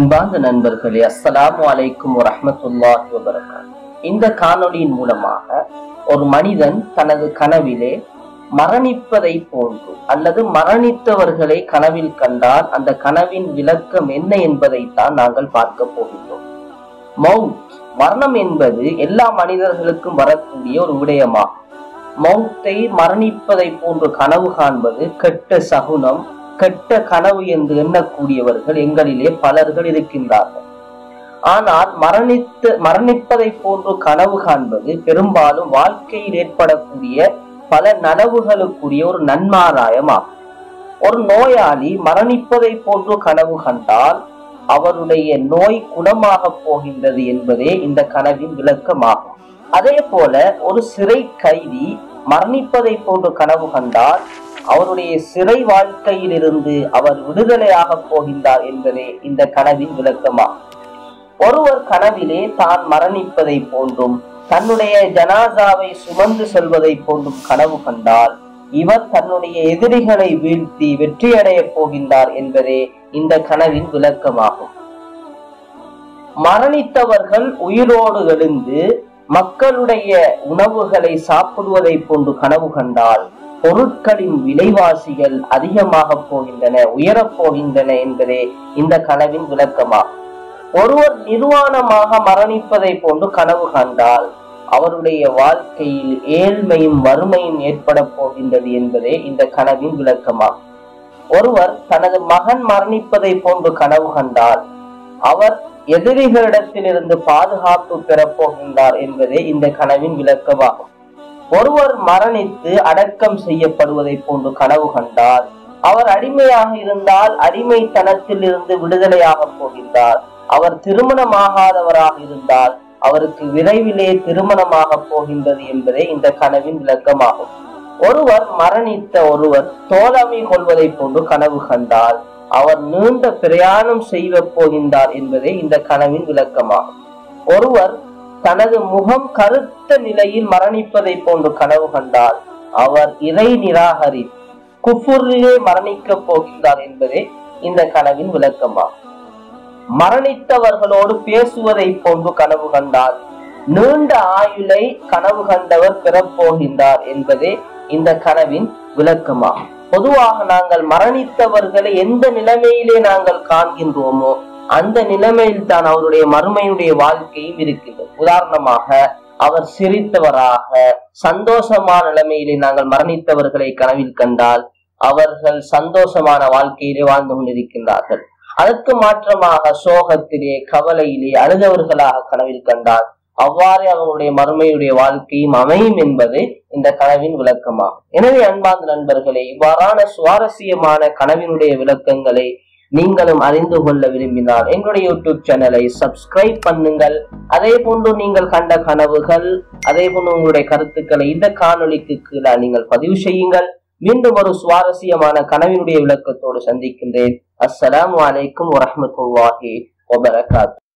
அன்பார்ந்த நண்பர்களே அஸ்ஸலாமு அலைக்கும் வரஹ்மத்துல்லாஹி வபரகாத் இந்த காணொளியின் மூலமாக ஒரு மனிதன் தனது கனவிலே மரணிப்பதை போன்று அல்லது மரணித்தவர்களை கனவில் கண்டால் அந்த கனவின் விளக்கம் என்ன என்பதைத்தான் நாங்கள் பார்க்க போகின்றோம் மவுத் மரணம் என்பது எல்லா மனிதர்களுக்கும் வரக்கூடிய ஒரு விடயமாகும் மௌத்தை மரணிப்பதை போன்று கனவு காண்பது கெட்ட சகுனம் கெட்ட கனவு என்று எண்ணக்கூடியவர்கள் எங்களிலே பலர்கள் இருக்கின்றார்கள் ஆனால் மரணித்து மரணிப்பதை போன்று கனவு காண்பது பெரும்பாலும் வாழ்க்கையில் ஏற்படக்கூடிய பல நனவுகளுக்குரிய ஒரு நன்மாராயமாகும் ஒரு நோயாளி மரணிப்பதை போன்று கனவு கண்டால் அவருடைய நோய் குணமாக போகின்றது என்பதே இந்த கனவின் விளக்கமாகும் அதே போல ஒரு சிறை கைதி மரணிப்பதை போன்று கனவு கண்டால் அவருடைய சிறை வாழ்க்கையிலிருந்து அவர் விடுதலையாக போகின்றார் என்பதே இந்த கனவின் விளக்கமாகும் ஒருவர் கனவிலே தான் மரணிப்பதை போன்றும் தன்னுடைய ஜனாசாவை சுமந்து செல்வதை போன்றும் கனவு கண்டால் இவர் தன்னுடைய எதிரிகளை வீழ்த்தி வெற்றியடைய போகின்றார் என்பதே இந்த கனவின் விளக்கமாகும் மரணித்தவர்கள் உயிரோடு எழுந்து மக்களுடைய உணவுகளை சாப்பிடுவதை போன்று கனவு கண்டால் பொருட்களின் விலைவாசிகள் அதிகமாக போகின்றன உயரப் போகின்றன என்பதே இந்த கனவின் விளக்கமாகும் ஒருவர் நிர்வாணமாக மரணிப்பதை போன்று கனவு கண்டால் அவருடைய வாழ்க்கையில் ஏழ்மையும் வறுமையும் ஏற்பட போகின்றது என்பதே இந்த கனவின் விளக்கமாகும் ஒருவர் தனது மகன் மரணிப்பதை போன்று கனவு கண்டால் அவர் எதிரிகளிடத்திலிருந்து பாதுகாப்பு பெறப் போகின்றார் என்பதே இந்த கனவின் விளக்கமாகும் ஒருவர் மரணித்து அடக்கம் செய்யப்படுவதை போன்று கனவு கண்டால் அவர் அடிமையாக இருந்தால் அடிமைத்தனத்தில் இருந்து விடுதலையாக போகின்றார் அவர் திருமணமாகாதவராக இருந்தால் அவருக்கு விரைவிலே திருமணமாக போகின்றது என்பதே இந்த கனவின் விளக்கமாகும் ஒருவர் மரணித்த ஒருவர் தோழமை கொள்வதை போன்று கனவு கண்டால் அவர் நீண்ட பிரயாணம் செய்ய போகின்றார் என்பதே இந்த கனவின் விளக்கமாகும் ஒருவர் தனது முகம் கருத்த நிலையில் மரணிப்பதை போன்று கனவு கண்டால் அவர் இறை நிராகரி குஃபுரிலே மரணிக்கப் போகின்றார் என்பதே இந்த கனவின் விளக்கமாகும் மரணித்தவர்களோடு பேசுவதை போன்று கனவு கண்டால் நீண்ட ஆயுளை கனவு கண்டவர் பெறப்போகின்றார் என்பதே இந்த கனவின் விளக்கமாகும் பொதுவாக நாங்கள் மரணித்தவர்களை எந்த நிலைமையிலே நாங்கள் காண்கின்றோமோ அந்த நிலைமையில் தான் அவருடைய மறுமையுடைய வாழ்க்கையும் இருக்கின்றது உதாரணமாக அவர் சிரித்தவராக சந்தோஷமான நிலைமையிலே நாங்கள் மரணித்தவர்களை கனவில் கண்டால் அவர்கள் சந்தோஷமான வாழ்க்கையிலே வாழ்ந்து கொண்டிருக்கின்றார்கள் அதற்கு மாற்றமாக சோகத்திலே கவலையிலே அழுதவர்களாக கனவில் கண்டால் அவ்வாறே அவங்களுடைய மறுமையுடைய வாழ்க்கையும் அமையும் என்பது இந்த கனவின் விளக்கமாகும் எனவே அன்பார்ந்த நண்பர்களே இவ்வாறான சுவாரஸ்யமான கனவினுடைய விளக்கங்களை நீங்களும் அறிந்து கொள்ள விரும்பினால் எங்களுடைய யூடியூப் சேனலை சப்ஸ்கிரைப் பண்ணுங்கள் அதே போன்று நீங்கள் கண்ட கனவுகள் அதே போன்று உங்களுடைய கருத்துக்களை இந்த காணொளிக்கு கீழே நீங்கள் பதிவு செய்யுங்கள் மீண்டும் ஒரு சுவாரஸ்யமான கனவினுடைய விளக்கத்தோடு சந்திக்கின்றேன் அஸ்ஸலாமு அலைக்கும் வரஹமத்துல்லாஹி வபரகாத்